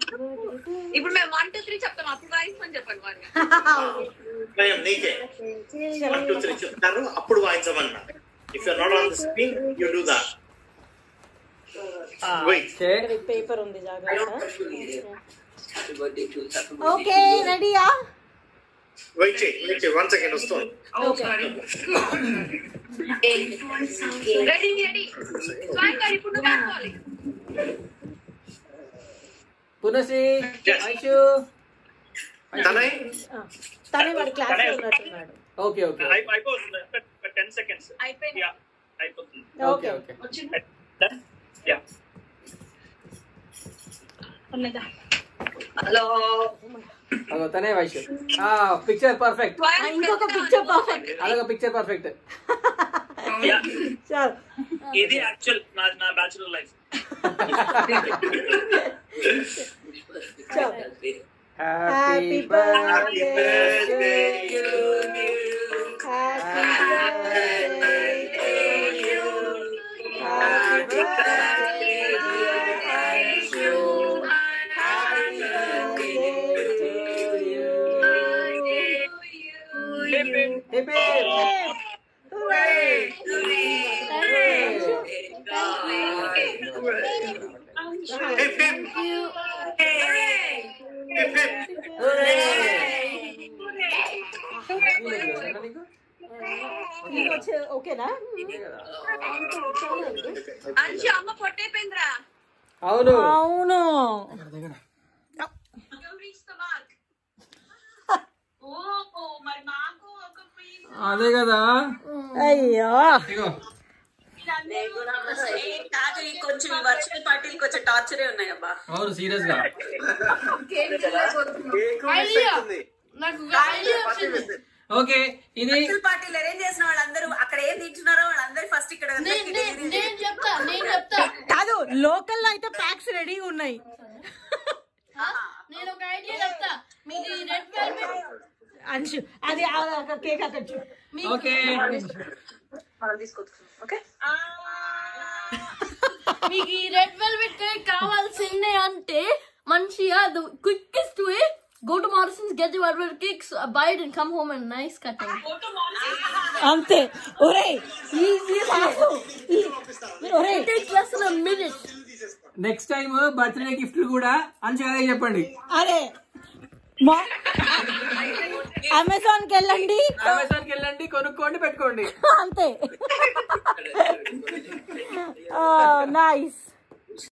ఇప్పుడు మేము one two three చెప్తాం అప్పుడు వాయించమని చెప్పండి వాడిని భయం నీకే వన్ టూ త్రీ చెప్తారు అప్పుడు వాయించమన్నా if you not on the screen you do that wait okay paper ఉంది జాగ్రత్త Happy birthday to Happy okay రెడీయా వెయిట్ చేయి వెయిట్ చేయి వన్ సెకండ్ వస్తుంది రెడీ రెడీ స్వయం గారు ఇప్పుడు నువ్వు వేసుకోవాలి పునసి Yes. ఐషు తనయ్ తనే వాడి క్లాస్ లో ఉన్నట్టున్నాడు ఓకే ఓకే అయిపోతుంది టెన్ సెకండ్స్ అయిపోయింది యా అయిపోతుంది ఓకే ఓకే వచ్చింది యా హలో అదో తనే వైషు ఆ పిక్చర్ పర్ఫెక్ట్ ఆ, ఇంకొక పిక్చర్ పర్ఫెక్ట్ అదొక పిక్చర్ పర్ఫెక్ట్ యా చాలు ఇది యాక్చువల్ నా నా బ్యాచులర్ లైఫ్ చాలు birthday. Happy Happy birthday birthday to happy happy Hip hip hip hip ఓకేనా అంశు అమ్మ పొట్టైపోయిందిరా అవును అవును reach the mark. ఓ మరి నాకు ఒక piece. అదే కదా అయ్యో ఇగో కాదు ఈ కొంచెం ఈ వర్చువల్ పార్టీలు కొంచెం టార్చరే ఉన్నాయి అబ్బా అవును సీరియస్ గా ఓకే ఇది వర్చువల్ పార్టీలు అరేంజ్ చేసిన వాళ్ళందరూ అక్కడ ఏం తింటున్నారో వాళ్ళందరూ ఫస్ట్ ఇక్కడ అందరికీ తెలియజేయండి. చెప్తా నేను చెప్తా కాదు లోకల్ లో అయితే ప్యాక్స్ రెడీగా ఉన్నాయి నేను ఒక ఐడియా చెప్తా మీకు ఈ రెడ్ వెల్వెట్ అంశు అది కేక్ అక్కడ చూ ఓకే మనం తీసుకొచ్చుకుందాం ఓకే మీకు ఈ రెడ్ వెల్వెట్ కేక్ కావాల్సిందే అంటే మంచిగా the quickest way go to Morrisons get the velvet cakes buy it and come home and nice cutting అంతే ఒరే ఈజీ ఒరే takes less then a minute next time birthday gift కూడా అని అదే చెప్పండి అరే మా అమెజాన్ కి వెళ్ళండి అమెజాన్ కి వెళ్ళండి కొనుక్కోండి పెట్టుకోండి అంతే నైస్